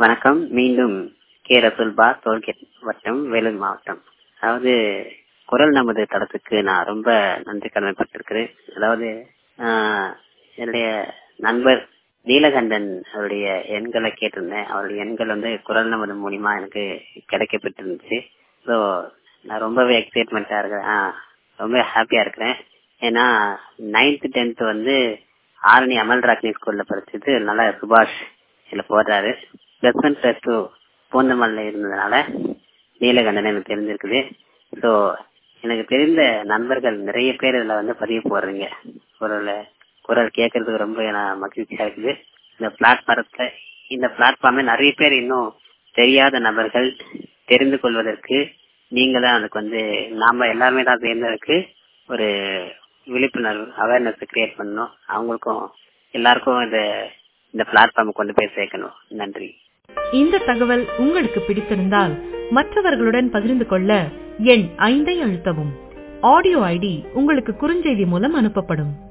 வணக்கம் மீண்டும் K ரசுல்பா tollgate வட்டம் வேலூர் மாவட்டம் அதாவது குரல் நமது தளத்துக்கு நான் ரொம்ப நன்றி கடமைப்பட்டிருக்கிறேன் அதாவது ஆஹ், என்னுடைய நண்பர் நீலகண்டன் அவருடைய எண்களை கேட்டிருந்தேன் அவருடைய எண்கள் வந்து குரல் நமது மூலியமா எனக்கு கிடைக்கப்பட்டிருந்துச்சு ஸோ நான் ரொம்பவே எக்ஸைட்மெண்ட்டா இருக்கிறேன் ஆ, ரொம்ப ஹாப்பியா இருக்கிறேன் ஏன்னா நைன்த் டென்த் வந்து ஆரணி அமல் ராக்னி ஸ்கூல்ல படிச்சது நல்லா சுபாஷ் இதுல போடுறாரு plus one plus two Poonamallee இருந்ததுனால நீலகண்டன் எனக்கு தெரிஞ்சிருக்குது ஸோ எனக்கு தெரிந்த நண்பர்கள் நிறைய பேர் இதுல வந்து பதிவு போடுறீங்க குரல் குரல் கேட்கறதுக்கு ரொம்ப நான் மகிழ்ச்சியா இருக்குது இந்த பிளாட்ஃபாரத்தை இந்த பிளாட்ஃபார்ம்ல நிறைய பேர் இன்னும் தெரியாத நபர்கள் தெரிந்து கொள்வதற்கு நீங்க தான் அதுக்கு வந்து நாம எல்லாருமே தான் சேர்ந்ததுக்கு ஒரு விழிப்புணர்வு அவேர்னஸ் கிரியேட் பண்ணணும் அவங்களுக்கும் எல்லாருக்கும் இந்த இந்த பிளாட்ஃபார்ம் கொண்டு போய் சேர்க்கணும் நன்றி இந்த தகவல் உங்களுக்கு பிடித்திருந்தால் மற்றவர்களுடன் பகிர்ந்து கொள்ள எண் ஐந்தை அழுத்தவும் ஆடியோ ஐடி உங்களுக்கு குறுஞ்செய்தி மூலம் அனுப்பப்படும்